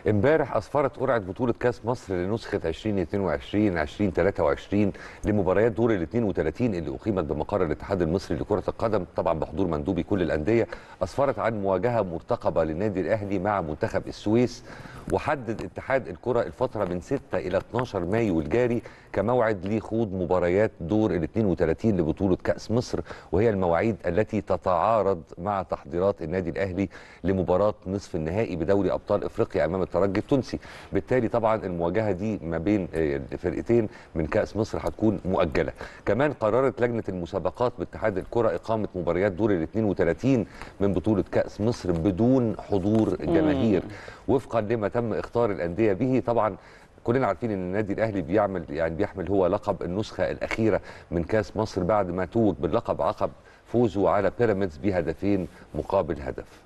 امبارح اسفرت قرعه بطوله كاس مصر لنسخه 2022 2023 لمباريات دور ال 32 اللي اقيمت بمقر الاتحاد المصري لكره القدم طبعا بحضور مندوبي كل الانديه اسفرت عن مواجهه مرتقبه للنادي الاهلي مع منتخب السويس وحدد اتحاد الكره الفتره من 6 الى 12 مايو الجاري كموعد لخوض مباريات دور ال 32 لبطوله كاس مصر وهي المواعيد التي تتعارض مع تحضيرات النادي الاهلي لمباراه نصف النهائي بدوري ابطال افريقيا امام الترجي التونسي بالتالي طبعا المواجهه دي ما بين فرقتين من كاس مصر هتكون مؤجله كمان قررت لجنه المسابقات باتحاد الكره اقامه مباريات دور ال 32 من بطوله كاس مصر بدون حضور جماهير وفقا لما تم اختار الانديه به طبعا كلنا عارفين ان النادي الاهلي بيعمل يعني بيحمل هو لقب النسخه الاخيره من كاس مصر بعد ما توج باللقب عقب فوزه على بيراميدز بهدفين مقابل هدف